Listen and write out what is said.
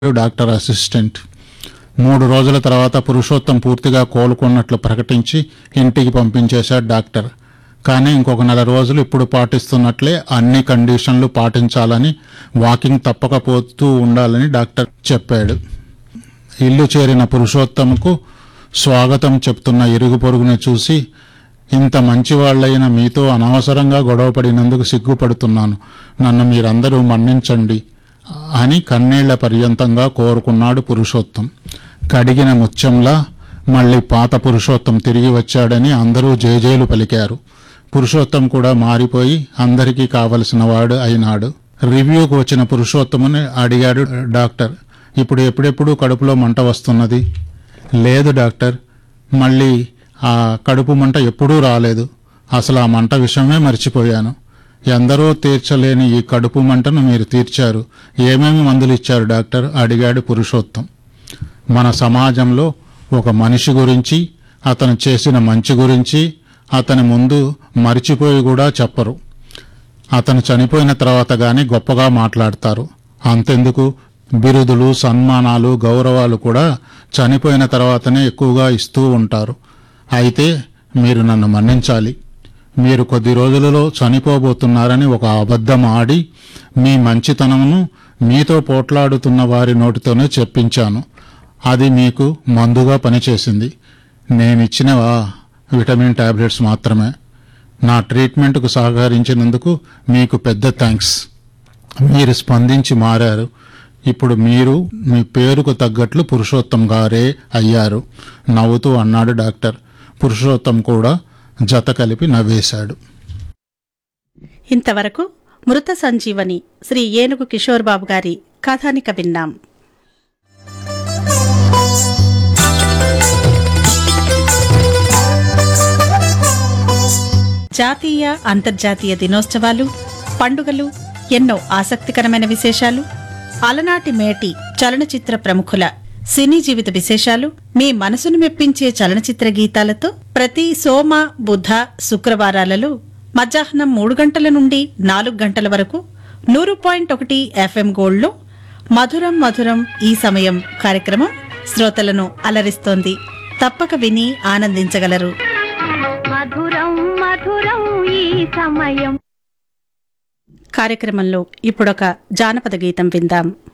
doctor assistant మూడు రోజుల తర్వాత పురుషోత్తం పూర్తిగా కోలుకున్నట్లు ప్రకటించి ఇంటికి పంపించేశాడు డాక్టర్ కానీ ఇంకొక నెల రోజులు ఇప్పుడు పాటిస్తున్నట్లే అన్ని కండిషన్లు పాటించాలని వాకింగ్ తప్పకపోతూ ఉండాలని డాక్టర్ చెప్పాడు ఇల్లు చేరిన పురుషోత్తముకు స్వాగతం చెప్తున్న ఇరుగు పొరుగుని చూసి ఇంత మంచివాళ్లైన మీతో అనవసరంగా గొడవపడినందుకు సిగ్గుపడుతున్నాను నన్ను మీరందరూ మన్నించండి అని కన్నీళ్ల పర్యంతంగా కోరుకున్నాడు పురుషోత్తం కడిగిన ముత్యంలా మళ్ళీ పాత పురుషోత్తం తిరిగి వచ్చాడని అందరూ జేజేలు పలికారు పురుషోత్తం కూడా మారిపోయి అందరికీ కావలసిన వాడు అయినాడు రివ్యూకు వచ్చిన పురుషోత్తముని అడిగాడు డాక్టర్ ఇప్పుడు ఎప్పుడెప్పుడు కడుపులో మంట వస్తున్నది లేదు డాక్టర్ మళ్ళీ ఆ కడుపు మంట ఎప్పుడూ రాలేదు అసలు ఆ మంట విషయమే మర్చిపోయాను ఎందరో తీర్చలేని ఈ కడుపు మంటను మీరు తీర్చారు ఏమేమి మందులు ఇచ్చారు డాక్టర్ అడిగాడు పురుషోత్తం మన సమాజంలో ఒక మనిషి గురించి అతను చేసిన మంచి గురించి అతని ముందు మరిచిపోయి కూడా చెప్పరు అతను చనిపోయిన తర్వాత గాని గొప్పగా మాట్లాడతారు అంతెందుకు బిరుదులు సన్మానాలు గౌరవాలు కూడా చనిపోయిన తర్వాతనే ఎక్కువగా ఇస్తూ ఉంటారు అయితే మీరు నన్ను మన్నించాలి మీరు కొద్ది రోజులలో చనిపోబోతున్నారని ఒక అబద్ధం ఆడి మీ మంచితనమును మీతో పోట్లాడుతున్న వారి నోటితోనే చెప్పించాను అది మీకు మందుగా పనిచేసింది నేనిచ్చినవా విటమిన్ టాబ్లెట్స్ మాత్రమే నా ట్రీట్మెంట్కు సహకరించినందుకు మీకు పెద్ద థ్యాంక్స్ మీరు స్పందించి మారారు ఇప్పుడు మీరు మీ పేరుకు తగ్గట్లు పురుషోత్తం గారే అయ్యారు నవ్వుతూ అన్నాడు డాక్టర్ పురుషోత్తం కూడా జత కలిపి నవ్వేశాడు ఇంతవరకు మృత సంజీవని శ్రీ ఏనుగు కిషోర్ బాబు గారి కథానిక విన్నాం జాతీయ అంతర్జాతీయ దినోత్సవాలు పండుగలు ఎన్నో ఆసక్తికరమైన విశేషాలు అలనాటి మేటి చలనచిత్ర ప్రముఖుల సినీ జీవిత విశేషాలు మీ మనసును మెప్పించే చలనచిత్ర గీతాలతో ప్రతి సోమ బుధ శుక్రవారాలలో మధ్యాహ్నం మూడు గంటల నుండి నాలుగు గంటల వరకు నూరు పాయింట్ ఒకటి ఎఫ్ఎం గోల్డ్లో మధురం మధురం ఈ సమయం కార్యక్రమం శ్రోతలను అలరిస్తోంది తప్పక విని ఆనందించగలరు మధురం మధురం ఈ సమయం కార్యక్రమంలో ఇప్పుడొక జానపద గీతం విందాం